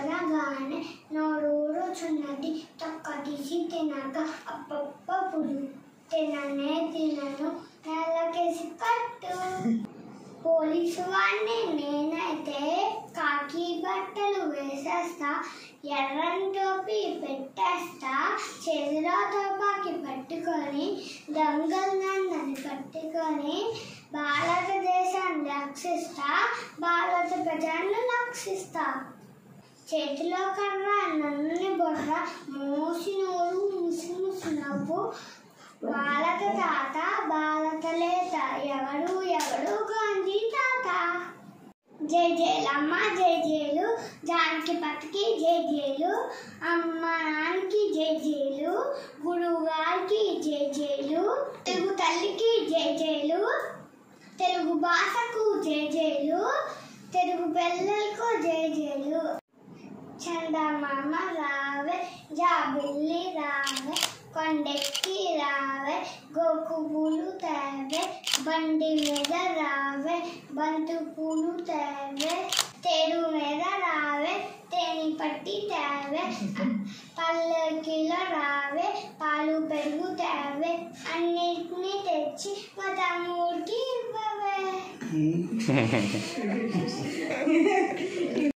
అనగానే నోరూరుచున్నది తొక్క తీసి తినక అప్పప్ప పుడు తిననే తినను నెలకేసి కట్టు పోలీసు వాడిని నేనైతే కాకి బట్టలు వేసేస్తా ఎర్రని టోపీ పెట్టేస్తా చేతిలో తుపాకి పట్టుకొని దొంగలు నందని పట్టుకొని భారతదేశాన్ని రక్షిస్తా భారత ప్రజలను రక్షిస్తా చేతిలో కర్ర నన్ను బొర్ర మోసి నోరు ముసి ముసి నవ్వు భారత తాత భారత లేత ఎవడు ఎవడు గాంధీ తాత జై జయలమ్మ జై జయలు జానకి పతికి జై జయలు అమ్మ నాన్నకి జై జయలు గురువు గారికి జై జయలు తెలుగు తల్లికి జై జయలు తెలుగు భాషకు జై జయలు తెలుగు పిల్లలకు జై జయలు చందమామ రావే జాబిల్లి రావే కొండెక్కి రావే గోకు పూలు తేవే బండి మీద రావే బంతు పూలు తేవే తేరు మీద రావే తేని పట్టి తేవే పల్లకిలో రావే పాలు పెరుగు తేవే అన్నిటినీ తెచ్చి మా తమ్ముడికి ఇవ్వవే